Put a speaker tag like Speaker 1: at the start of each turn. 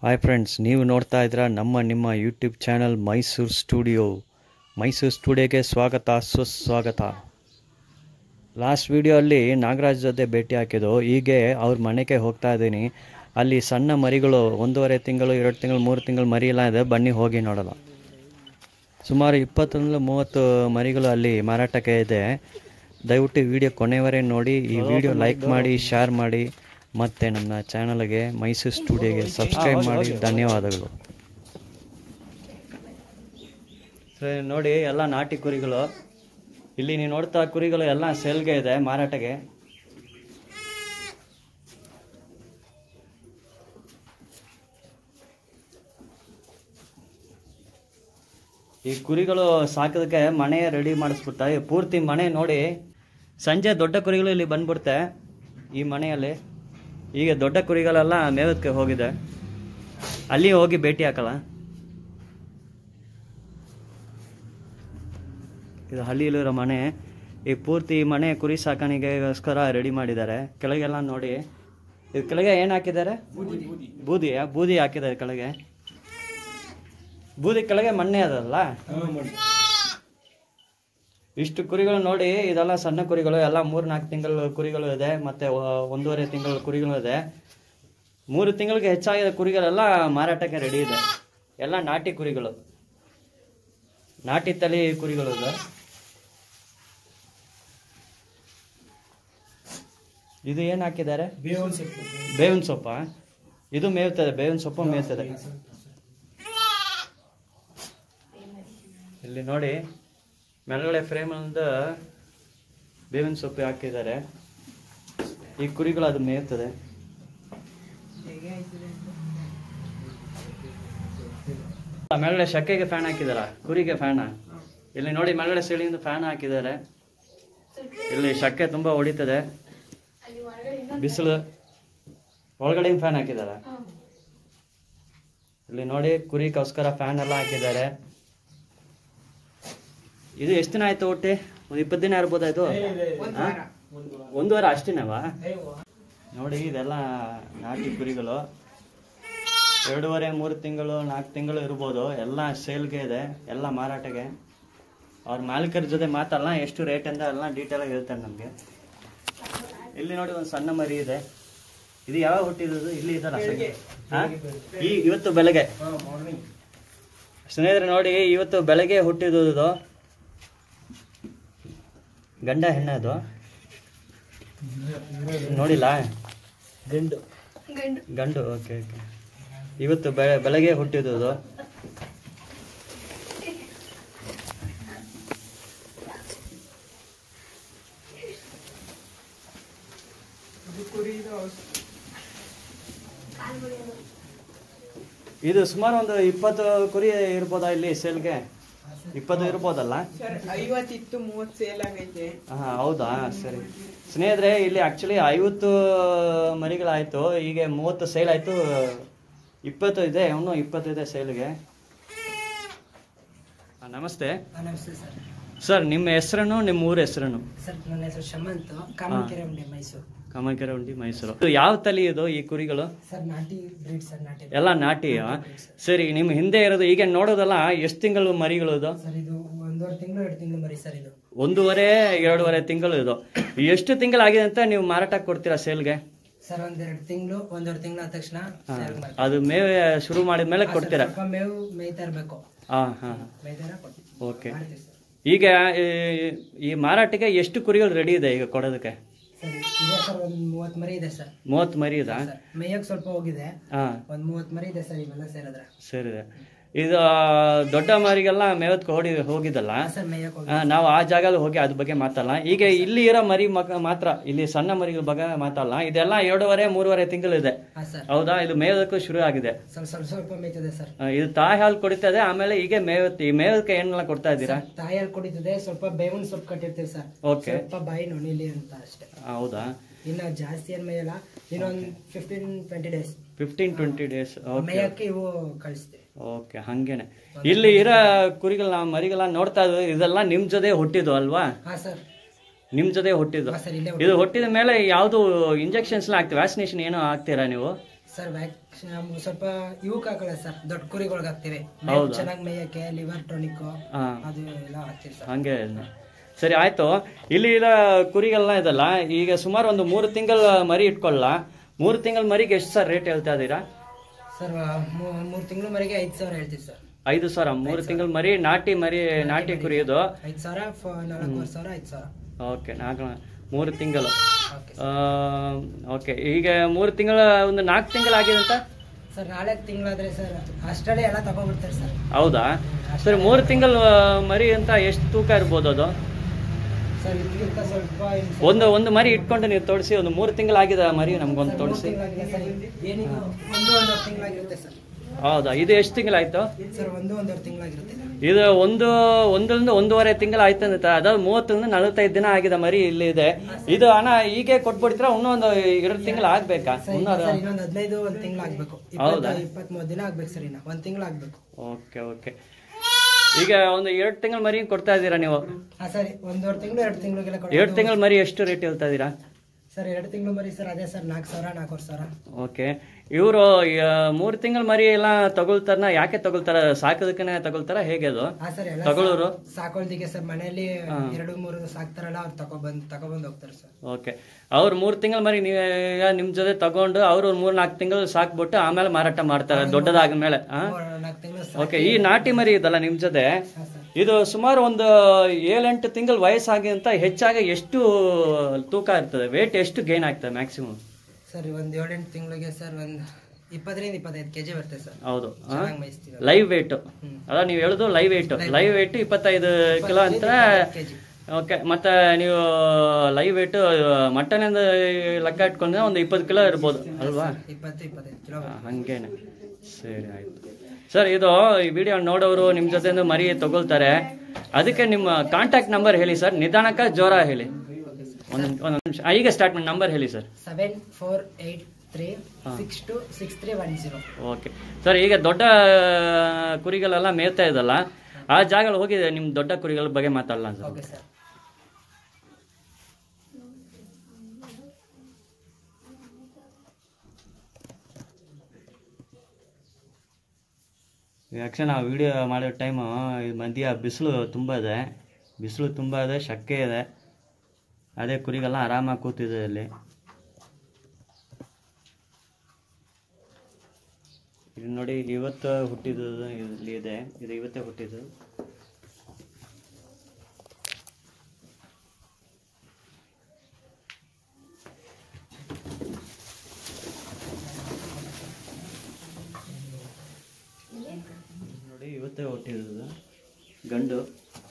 Speaker 1: Hi friends ನೀವು ನೋಡ್ತಾ ಇದ್ದೀರ ನಮ್ಮ ನಿಮ್ಮ YouTube channel Mysuru studio Mysuru ಸ್ಟುಡಿಯೋಗೆ ಸ್ವಾಗತ ಸುಸ್ವಾಗತ ಲಾಸ್ಟ್ ವಿಡಿಯೋಲ್ಲಿ ನಾಗರಾಜ್ ಜೊತೆ ಭೇಟಿ ಹಾಕಿದ್ದು ಹೀಗೆ ಅವ್ರ ಮನೆಗೆ ಹೋಗ್ತಾ ಇದ್ದೀನಿ ಅಲ್ಲಿ ಸಣ್ಣ ಮರಿಗಳು ಒಂದೂವರೆ ತಿಂಗಳು ಎರಡು ತಿಂಗಳು ಮೂರು ತಿಂಗಳು ಮರಿ ಎಲ್ಲ ಇದೆ ಬನ್ನಿ ಹೋಗಿ ನೋಡೋಣ ಸುಮಾರು ಇಪ್ಪತ್ತೊಂದು ಮೂವತ್ತು ಮರಿಗಳು ಅಲ್ಲಿ ಮಾರಾಟಕ್ಕೆ ಇದೆ ದಯವಿಟ್ಟು ವಿಡಿಯೋ ಕೊನೆವರೆಗೆ ನೋಡಿ ಈ ವಿಡಿಯೋ ಲೈಕ್ ಮಾಡಿ ಶೇರ್ ಮಾಡಿ ಮತ್ತು ನಮ್ಮ ಚಾನಲ್ಗೆ ಮೈಸೂರು ಸ್ಟುಡಿಯೋಗೆ ಸಬ್ಸ್ಕ್ರೈಬ್ ಮಾಡಿ ಧನ್ಯವಾದಗಳು ಸರಿ ನೋಡಿ ಎಲ್ಲ ನಾಟಿ ಕುರಿಗಳು ಇಲ್ಲಿ ನೀವು ನೋಡ್ತಾ ಕುರಿಗಳು ಎಲ್ಲ ಸೇಲ್ಗೆ ಇದೆ ಮಾರಾಟಕ್ಕೆ ಈ ಕುರಿಗಳು ಸಾಕೋದಕ್ಕೆ ಮನೆ ರೆಡಿ ಮಾಡಿಸ್ಬಿಡ್ತಾ ಈ ಪೂರ್ತಿ ಮನೆ ನೋಡಿ ಸಂಜೆ ದೊಡ್ಡ ಕುರಿಗಳು ಇಲ್ಲಿ ಬಂದ್ಬಿಡುತ್ತೆ ಈ ಮನೆಯಲ್ಲಿ ಈಗ ದೊಡ್ಡ ಕುರಿಗಳೆಲ್ಲ ಮೇವಕ್ಕೆ ಹೋಗಿದೆ ಅಲ್ಲಿ ಹೋಗಿ ಭೇಟಿ ಹಾಕಲ್ಲ ಇದು ಹಳ್ಳಿಯಲ್ಲಿರೋ ಮನೆ ಈ ಪೂರ್ತಿ ಈ ಮನೆ ಕುರಿ ಸಾಕಾಣಿಕೆಗೋಸ್ಕರ ರೆಡಿ ಮಾಡಿದ್ದಾರೆ ಕೆಳಗೆಲ್ಲ ನೋಡಿ ಇದು ಕೆಳಗೆ ಏನು ಹಾಕಿದ್ದಾರೆ ಬೂದಿ ಬೂದಿ ಹಾಕಿದ್ದಾರೆ ಕೆಳಗೆ ಬೂದಿ ಕೆಳಗೆ ಮಣ್ಣೆ ಅದಲ್ಲ ಇಷ್ಟು ಕುರಿಗಳು ನೋಡಿ ಇದೆಲ್ಲ ಸಣ್ಣ ಕುರಿಗಳು ಎಲ್ಲ ಮೂರು ನಾಲ್ಕು ತಿಂಗಳ ಕುರಿಗಳು ಇದೆ ಮತ್ತೆ ಒ- ಒಂದೂವರೆ ತಿಂಗಳ ಕುರಿಗಳು ಇದೆ ಮೂರು ತಿಂಗಳಿಗೆ ಹೆಚ್ಚಾಗಿದ ಕುರಿಗಳೆಲ್ಲ ಮಾರಾಟಕ್ಕೆ ರೆಡಿ ಇದೆ ಎಲ್ಲ ನಾಟಿ ಕುರಿಗಳು ನಾಟಿ ತಳಿ ಕುರಿಗಳು ಇದೆ ಇದು ಏನು ಹಾಕಿದ್ದಾರೆ ಬೇವಿನ ಸೊಪ್ಪ ಇದು ಮೇವ್ತದೆ ಬೇವಿನ ಸೊಪ್ಪು ಮೇಯ್ತದೆ ಇಲ್ಲಿ ನೋಡಿ ಮೇಲ್ಗಡೆ ಫ್ರೇಮ್ ಒಂದು ಬೇವಿನ ಸೊಪ್ಪು ಹಾಕಿದ್ದಾರೆ ಈ ಕುರಿಗಳು ಅದು ಮೇಯ್ತದೆ ಮೇಲ್ಗಡೆ ಶೆಕೆಗೆ ಫ್ಯಾನ್ ಹಾಕಿದಾರ ಕುರಿಗೆ ಫ್ಯಾನ್ ಇಲ್ಲಿ ನೋಡಿ ಮೇಲ್ಗಡೆ ಸೀಳಿಂದ ಫ್ಯಾನ್ ಹಾಕಿದ್ದಾರೆ ಇಲ್ಲಿ ಶೆಕೆ ತುಂಬಾ ಹೊಡಿತದೆ ಬಿಸಿಲು ಒಳಗಡೆ ಫ್ಯಾನ್ ಹಾಕಿದಾರ ಇಲ್ಲಿ ನೋಡಿ ಕುರಿಗೋಸ್ಕರ ಫ್ಯಾನ್ ಎಲ್ಲ ಹಾಕಿದ್ದಾರೆ ಇದು ಎಷ್ಟು ದಿನ ಆಯ್ತು ಹುಟ್ಟಿ ಒಂದು ಇಪ್ಪತ್ತು ದಿನ ಇರ್ಬೋದಾಯ್ತು ಹಾ? ಒಂದು ವಾರ ಅಷ್ಟೇನವಾ ನೋಡಿ ಇದೆಲ್ಲ ನಾಟಿ ಕುರಿಗಳು ಎರಡೂವರೆ ಮೂರು ತಿಂಗಳು ನಾಲ್ಕು ತಿಂಗಳು ಇರ್ಬೋದು ಎಲ್ಲ ಸೇಲ್ಗೆ ಇದೆ ಎಲ್ಲ ಮಾರಾಟಕ್ಕೆ ಅವ್ರ ಮಾಲೀಕರ ಜೊತೆ ಮಾತಲ್ಲ ಎಷ್ಟು ರೇಟ್ ಅಂತ ಎಲ್ಲ ಡೀಟೇಲ್ ಆಗಿ ಹೇಳ್ತಾರೆ ನಮಗೆ ಇಲ್ಲಿ ನೋಡಿ ಒಂದು ಸಣ್ಣ ಮರಿ ಇದೆ ಇದು ಯಾವಾಗ ಹುಟ್ಟಿರೋದು ಇಲ್ಲಿ ಇದಲ್ಲ ಸಂಖ್ಯೆ ಹಾ? ಈ ಇವತ್ತು ಬೆಳಗ್ಗೆ ಸ್ನೇಹಿತರೆ ನೋಡಿ ಇವತ್ತು ಬೆಳಗ್ಗೆ ಹುಟ್ಟಿದ್ದು ಗಂಡ ಹೆಣ್ಣ ಅದು ನೋಡಿಲ್ಲ ಗಂಡು ಗಂಡು ಓಕೆ ಓಕೆ ಇವತ್ತು ಬೆಳೆ ಬೆಳಗ್ಗೆ ಹುಟ್ಟಿದ್ದು ಇದು ಸುಮಾರು ಒಂದು ಇಪ್ಪತ್ತು ಕುರಿ ಇರ್ಬೋದಾ ಇಲ್ಲಿ ಸೇಲ್ಗೆ ಇಪ್ಪತ್ತು ಇರ್ಬೋದಲ್ಲ
Speaker 2: ಸರ್ ಐವತ್ತಿತ್ತು ಮೂವತ್ತು ಸೇಲ್ ಆಗೈತೆ
Speaker 1: ಹಾ ಹೌದಾ ಸರಿ ಸ್ನೇಹಿತರೆ ಇಲ್ಲಿ ಆಕ್ಚುಲಿ ಐವತ್ತು ಮರಿಗಳಾಯ್ತು ಈಗ ಮೂವತ್ತು ಸೇಲ್ ಆಯ್ತು ಇಪ್ಪತ್ತು ಇದೆ ಇನ್ನೂ ಇಪ್ಪತ್ತು ಇದೆ ಸೇಲ್ಗೆ ಹಾ, ನಮಸ್ತೆ
Speaker 3: ನಮಸ್ತೆ ಸರ್
Speaker 1: ಸರ್ ನಿಮ್ಮ ಹೆಸರನ್ನು ನಿಮ್ಮ ಊರ ಹೆಸರನ್ನು
Speaker 3: ಸರ್ ನನ್ನ ಹೆಸರು ಶಮಂತ್ ಕಾಮನ್ಕೆರೆ ಉಂಡೆ ಮೈಸೂರು
Speaker 1: ಕಾಮಕೆರೆ ಉಂಡಿ ಮೈಸೂರು ಇದು ಯಾವ ತಳಿ ಇದು ಈ ಕುರಿಗಳು
Speaker 3: ಸರ್ ನಾಟಿ ಬ್ರೀಡ್ ಸರ್ ನಾಟಿ
Speaker 1: ಎಲ್ಲ ನಾಟಿ ಸರಿ ನಿಮ್ಮ ಹಿಂದೆ ಇರೋದು ಈಗ ನೋಡೋದಲ್ಲ ಎಷ್ಟು ತಿಂಗಳು ಮರಿಗಳು ಇದು
Speaker 3: ಸರ್ ಇದು ಒಂದೂವರೆ ತಿಂಗಳು ಎರಡು ತಿಂಗಳು ಮರಿ ಸರ್ ಇದು
Speaker 1: ಒಂದೂವರೆ ಎರಡೂವರೆ ತಿಂಗಳು ಇದು ಎಷ್ಟು ತಿಂಗಳಾಗಿದೆ ಅಂತ ನೀವು ಮಾರಾಟ ಕೊಡ್ತೀರಾ ಸೇಲ್ಗೆ
Speaker 3: ಸರ್ ಒಂದೆರಡು ತಿಂಗಳು ಒಂದೂವರೆ ತಿಂಗಳು ಆದ ತಕ್ಷಣ sale ಮಾಡ್ತೀವಿ.
Speaker 1: ಅದು ಮೇವೆ ಶುರು ಮಾಡಿದ ಮೇಲೆ
Speaker 3: ಹಾ, ಸರ್,
Speaker 1: ಕೊಡ್ತೀರಾ
Speaker 3: ಸ್ವಲ್ಪ ಮೇವು ಮೇಯ್ತಾ ಇರಬೇಕು
Speaker 1: ಹಾ ಹಾ
Speaker 3: ಮೇಯ್ತಾರ ಕೊಡ್ತೀವಿ
Speaker 1: ಓಕೆ
Speaker 3: ಮಾಡ್ತೀವಿ ಸರ್
Speaker 1: ಈಗ ಈ- ಈ ಮಾರಾಟಕ್ಕೆ ಎಷ್ಟು ಕುರಿಗಳು ರೆಡಿ ಇದೆ ಈಗ ಕೊಡೋದಕ್ಕೆ
Speaker 3: ಸರ್ ಇದೆ ಸರ್ ಒಂದು ಮೂವತ್ತು ಮರಿ ಇದೆ ಸರ್
Speaker 1: ಮೂವತ್ತು ಮರಿ ಇದಾ
Speaker 3: ಸರ್ ಮೇಯಕ್ಕೆ ಸ್ವಲ್ಪ ಹೋಗಿದೆ
Speaker 1: ಹಾ
Speaker 3: ಒಂದು ಮೂವತ್ತು ಮರಿ ಇದೆ ಸರ್ ಇವೆಲ್ಲ ಸೇರಿದ್ರೆ
Speaker 1: ಸರಿ ಇದು ದೊಡ್ಡ ಮರಿಗೆಲ್ಲ ಮೇವತ್ಗೆ ಹೊಡಿ ಹೋಗಿದ್ದಲ್ಲ
Speaker 3: ಹಾ ಸರ್ ಮೇಯಕ್ಕೆ ಹೋಗಿ
Speaker 1: ಆ, ನಾವು ಆ ಜಾಗದಲ್ಲಿ ಹೋಗಿ ಅದ್ರ ಬಗ್ಗೆ ಮಾತಲ್ಲ ಈಗ ಇಲ್ಲಿ ಇರೋ ಮರಿ ಮಕ ಮಾತ್ರ ಇಲ್ಲಿ ಸಣ್ಣ ಮರಿಗಳ ಬಗ್ಗೆ ಮಾತಲ್ಲ ಇದೆಲ್ಲ ಎರಡೂವರೆ ಮೂರುವರೆ ತಿಂಗಳು ಇದೆ
Speaker 3: ಹಾ ಸರ್
Speaker 1: ಹೌದಾ ಇದು ಮೇಯೋದಕ್ಕೂ ಶುರು ಆಗಿದೆ
Speaker 3: ಸ್ವಲ್ಪ ಸ್ವಲ್ಪ ಸ್ವಲ್ಪ ಮೇಯ್ತದೆ ಸರ್
Speaker 1: ಆ, ಇದು ತಾಯಿ ಹಾಲು ಕುಡಿತದೆ ಆಮೇಲೆ ಈಗ ಮೇವತ್ತಿ ಈ ಮೇವಕ್ಕೆ ಏನೆಲ್ಲ ಕೊಡ್ತಾ ಇದ್ದೀರಾ
Speaker 3: ತಾಯಲ್ಲಿ ಕುಡಿತದೆ ಸ್ವಲ್ಪ ಬೇವಿನ ಸೊಪ್ಪು ಕಟ್ಟಿರ್ತೀವಿ ಸರ್
Speaker 1: ಓಕೆ
Speaker 3: ಸ್ವಲ್ಪ ಬಾಯಿ ನೊಣಿಲಿ ಅಂತ ಅಷ್ಟೇ
Speaker 1: ಹೌದಾ
Speaker 3: ಇನ್ನು ಜಾಸ್ತಿ ಏನ್ ಮೇಯಲ್ಲ ಇನ್ನೊಂದು fifteen twenty days
Speaker 1: fifteen twenty days okay
Speaker 3: ಮೇಯಕ್ಕೆ ಇವು ಕಳಿಸ್ತೀವಿ
Speaker 1: ಓಕೆ ಹಂಗೇನೆ ಇಲ್ಲಿ ಇರೋ ಕುರಿಗಳನ್ನ ಮರಿಗಳನ್ನ ನೋಡ್ತಾ ಇದ್ವಿ ಇದೆಲ್ಲ ನಿಮ್ ಜೊತೆ ಹುಟ್ಟಿದ್ದು ಅಲ್ವಾ
Speaker 3: ಹಾ ಸರ್
Speaker 1: ನಿಮ್ ಜೊತೆ ಹುಟ್ಟಿದ್ದು
Speaker 3: ಹಾ ಸರ್ ಇಲ್ಲೇ
Speaker 1: ಇದು ಹುಟ್ಟಿದ ಮೇಲೆ ಯಾವುದು ಇಂಜೆಕ್ಷನ್ಸ್ ಆಗ್ತದೆ ವ್ಯಾಕ್ಸಿನೇಷನ್ ಏನೋ ಹಾಕ್ತೀರಾ ನೀವು
Speaker 3: ಸರ್ ವ್ಯಾಕ್ಸಿನ್ ಸ್ವಲ್ಪ ಇವಕ್ಕೆ ಹಾಕಲ್ಲ ಸರ್ ದೊಡ್ಡ ಕುರಿಗಳಿಗೆ ಹಾಕ್ತಿವಿ
Speaker 1: ಹೌದಾ?
Speaker 3: ಚೆನ್ನಾಗಿ ಮೇಯಕ್ಕೆ ಲಿವರ್ ಟಾನಿಕ್
Speaker 1: ಹಾಂ
Speaker 3: ಅದು ಎಲ್ಲ ಹಾಕ್ತಿವಿ ಸರ್
Speaker 1: ಹಂಗೆ ಸರಿ ಆಯ್ತು ಇಲ್ಲಿ ಇರೋ ಕುರಿಗೆಲ್ಲ ಇದಲ್ಲ ಈಗ ಸುಮಾರು ಒಂದು ಮೂರು ತಿಂಗಳ ಮರಿ ಇಟ್ಕೊಳ್ಳ ಮೂರು ತಿಂಗಳ ಮರಿಗೆ ಎಷ್ಟು ಸರ್ ರೇಟ್ ಹೇಳ್ತಾ ಇದ್ದೀರಾ
Speaker 3: ಸರ್ ಮೂರು ತಿಂಗಳು ಮರಿಗೆ ಐದು ಸಾವಿರ ಹೇಳ್ತೀವಿ ಸರ್
Speaker 1: ಐದು ಸಾವಿರ ಮೂರು ತಿಂಗಳ ಮರಿ ನಾಟಿ ಮರಿ ನಾಟಿ ಕುರಿ ಇದು
Speaker 3: ಐದು ಸಾವಿರ ಫ- ನಾಲ್ಕೂವರೆ ಸಾವಿರ ಐದು ಸಾವಿರ
Speaker 1: ಓಕೆ ನಾಲ್ಕು ಮೂರು ತಿಂಗಳು
Speaker 3: ಓಕೆ
Speaker 1: ಓಕೆ ಈಗ ಮೂರು ತಿಂಗಳ ಒಂದು ನಾಲ್ಕು ತಿಂಗಳಾಗಿದೆ ಅಂತ
Speaker 3: ಸರ್ ನಾಲ್ಕು ತಿಂಗಳಾದ್ರೆ ಸರ್ ಅಷ್ಟರಲ್ಲೇ ಎಲ್ಲ ತಗೊಂಡ್ಬಿಡ್ತಾರೆ ಸರ್
Speaker 1: ಹೌದಾ ಸರಿ ಮೂರು ತಿಂಗಳ ಮರಿ ಅಂತ ಎಷ್ಟು ತೂಕ ಇರ್ಬೋದು ಅದು
Speaker 3: ಸರ್ ಇದಕ್ಕಿಂತ ಸ್ವಲ್ಪ ಇನ್ನು ಸ್ವಲ್ಪ-
Speaker 1: ಒಂದು ಒಂದು ಮರಿ ಇಟ್ಕೊಂಡು ನೀವು ತೋರಿಸಿ ಒಂದು ಮೂರು ತಿಂಗಳಾಗಿದೆ ಮರಿ ನಮ್ಗೊಂದು
Speaker 3: ಸರ್, ಮೂರು
Speaker 1: ತೋರಿಸಿ
Speaker 3: ತಿಂಗಳಾಗಿದೆ ಸರ್ ಏನಿಗೆ ಒಂದು ಒಂದೂವರೆ ತಿಂಗಳಾಗಿರುತ್ತೆ ಸರ್
Speaker 1: ಹೌದಾ ಇದು ಎಷ್ಟು ತಿಂಗಳಾಯ್ತು
Speaker 3: ಸರ್ ಒಂದು ಒಂದೂವರೆ ತಿಂಗಳಾಗಿರುತ್ತೆ
Speaker 1: ಇದು ಒಂದು ಒಂದರಿಂದ ಒಂದೂವರೆ ತಿಂಗಳು ಆಯ್ತು ಅಂತ ಅದಾದ ಮೂವತ್ತರಿಂದ ನಲವತ್ತೈದು ದಿನ ಆಗಿದೆ ಮರಿ ಇಲ್ಲಿ ಇದೆ ಇದು ಹಣ ಹೀಗೆ ಕೊಟ್ಬಿಡ್ತೀರಾ ಇನ್ನೊಂದು ಎರಡು ತಿಂಗಳು ಆಗ್ಬೇಕಾ
Speaker 3: ಸರ್ ಇಲ್ಲ
Speaker 1: ಇನ್ನೊಂದು
Speaker 3: ಸರ್ ಇನ್ನೊಂದು ಹದಿನೈದು ಒಂದು ತಿಂಗಳು ಆಗ್ಬೇಕು
Speaker 1: ಹೌದಾ?
Speaker 3: ಇಪ್ಪತ್ತು ಇಪ್ಪತ್ಮೂರು ದಿನ ಆಗ್ಬೇಕು ಸರ್ ಇನ್ನ ಒಂದು ತಿಂಗಳು ಆಗ್ಬೇಕು
Speaker 1: ಓಕೆ ಓಕೆ ಈಗ ಒಂದು ಎರಡು ತಿಂಗಳ ಮರಿ ಕೊಡ್ತಾ ಇದ್ದೀರಾ ನೀವು
Speaker 3: ಹಾ ಸರಿ ಒಂದೂವರೆ ತಿಂಗಳು ಎರಡು ತಿಂಗಳಿಗೆಲ್ಲ
Speaker 1: ಎರಡು ತಿಂಗಳ ಮರಿ ಎಷ್ಟು ರೇಟ್ ಹೇಳ್ತಾ ಇದ್ದೀರಾ
Speaker 3: ಸರ್ ಎರಡು ತಿಂಗಳು ಮರಿ ಸರ್ ಅದೇ ಸರ್ ನಾಲ್ಕು ಸಾವಿರ ನಾಲ್ಕೂವರೆ ಸಾವಿರ
Speaker 1: ಓಕೆ ಇವರು ಮೂರು ತಿಂಗಳ ಮರಿ ಎಲ್ಲ ತಗೊಳ್ತಾರನ ಯಾಕೆ ತಗೊಳ್ತಾರ ಸಾಕೋದಕ್ಕೆ ತಗೊಳ್ತಾರ ಹೇಗೆ ಅದು
Speaker 3: ಹಾ ಸರ್ ಎಲ್ಲ
Speaker 1: ತಗೊಳ್ಳೋರು
Speaker 3: ಸಾಕೊಳ್ದಿಗೆ ಸರ್ ಮನೆಯಲ್ಲಿ ಎರಡು ಮೂರು ಸಾಕ್ತಾರಲ್ಲ ಅವ್ರು ತಗೊಬಂದ್ ತಗೊಬಂದ್ ಹೋಗ್ತಾರೆ ಸರ್
Speaker 1: ಓಕೆ ಅವ್ರು ಮೂರು ತಿಂಗಳ ಮರಿ ನೀವು ಈಗ ನಿಮ್ಮ ಜೊತೆ ತಗೊಂಡು ಅವರು ಮೂರು ನಾಲ್ಕು ತಿಂಗಳು ಸಾಕ್ಬಿಟ್ಟು ಆಮೇಲೆ ಮಾರಾಟ ಮಾಡ್ತಾರೆ ದೊಡ್ಡದಾದ ಮೇಲೆ
Speaker 3: ನಾಲ್ಕು ತಿಂಗಳು
Speaker 1: ಓಕೆ ಈ ನಾಟಿ ಮರಿ ಇದಲ್ಲ ನಿಮ್ಮ ಜೊತೆ
Speaker 3: ಹಾ ಸರ್
Speaker 1: ಇದು ಸುಮಾರು ಒಂದು ಏಳೆಂಟು ತಿಂಗಳು ವಯಸ್ಸಾಗಿ ಅಂತ ಹೆಚ್ಚಾಗಿ ಎಷ್ಟು ತೂಕ ಇರ್ತದೆ ವೇಟ್ ಎಷ್ಟು ಗೇನ್ ಆಗ್ತದೆ ಮ್ಯಾಕ್ಸಿಮಮ್
Speaker 3: ಸರ್ ಒಂದು ಏಳೆಂಟು ತಿಂಗಳಿಗೆ ಸರ್ ಒಂದು ಇಪ್ಪತ್ತರಿಂದ ಇಪ್ಪತ್ತೈದು ಕೆಜಿ ಬರ್ತದೆ ಸರ್
Speaker 1: ಹೌದು
Speaker 3: ಚೆನ್ನಾಗಿ ಮೇಯಿಸ್ತೀವಿ
Speaker 1: ಲೈವ್ ವೇಟ್
Speaker 3: ಹ್ಮ್.
Speaker 1: ಅದ ನೀವು ಹೇಳುದು ಲೈವ್ ವೇಟ್ ಲೈವ್ ವೇಟ್ ಇಪ್ಪತ್ತೈದು ಕಿಲೋ ಅಂತ
Speaker 3: ಕೆಜಿ
Speaker 1: ಓಕೆ ಮತ್ತೆ ನೀವು ಲೈವ್ ವೇಟ್ ಮಟನ್ ಲೆಕ್ಕ ಇಟ್ಕೊಂಡ್ರೆ ಒಂದು ಇಪ್ಪತ್ತು ಕಿಲೋ ಇರ್ಬೋದು ಅಲ್ವಾ
Speaker 3: ಇಪ್ಪತ್ತು ಇಪ್ಪತ್ತೈದು ಕಿಲೋ
Speaker 1: ಆ, ಹಂಗೇನೆ ಸರಿ ಆಯ್ತು ಸರ್ ಇದು ಈ ವಿಡಿಯೋ ನೋಡೋರು ನಿಮ್ಮ ಜೊತೆ ಮರಿ ತಗೊಳ್ತಾರೆ ಅದಕ್ಕೆ ನಿಮ್ಮ ಕಾಂಟ್ಯಾಕ್ಟ್ ನಂಬರ್ ಹೇಳಿ ಸರ್ ನಿಧಾನಕ್ಕ ಜೋರ ಹೇಳಿ ಒಂದು ಒಂದು ನಿಮಿಷ ಆ, ಈಗ ಸ್ಟಾರ್ಟ್ ಮಾಡಿ ನಂಬರ್ ಹೇಳಿ sir
Speaker 3: seven four eight three six two six three one zero
Speaker 1: okay sir ಈಗ ದೊಡ್ಡ ಕುರಿಗಳೆಲ್ಲ ಮೇಯ್ತಾ ಇದಲ್ಲ ಆ ಜಾಗದಲ್ಲಿ ಹೋಗಿ ನಿಮ್ಮ ದೊಡ್ಡ ಕುರಿಗಳ ಬಗ್ಗೆ ಮಾತಾಡಲ್ಲ ಸರ್
Speaker 3: ಓಕೆ ಸರ್
Speaker 1: ಯಾಕೆ ನಾವು ವಿಡಿಯೋ ಮಾಡೋ ಟೈಮು ಮಧ್ಯ ಬಿಸಿಲು ತುಂಬ ಇದೆ ಬಿಸಿಲು ತುಂಬ ಇದೆ ಶಕ್ಕೆ ಇದೆ ಅದೇ ಕುರಿಗೆಲ್ಲ ಆರಾಮಾಗಿ ಕೂತಿದೆ ಇಲ್ಲಿ ಇದು ನೋಡಿ ಇವತ್ತು ಹುಟ್ಟಿದ್ದು ಇಲ್ಲಿ ಇದೆ ಇದು ಇವತ್ತೇ ಹುಟ್ಟಿದ್ದು ನೋಡಿ ಇವತ್ತೇ ಹುಟ್ಟಿದ್ದು ಗಂಡು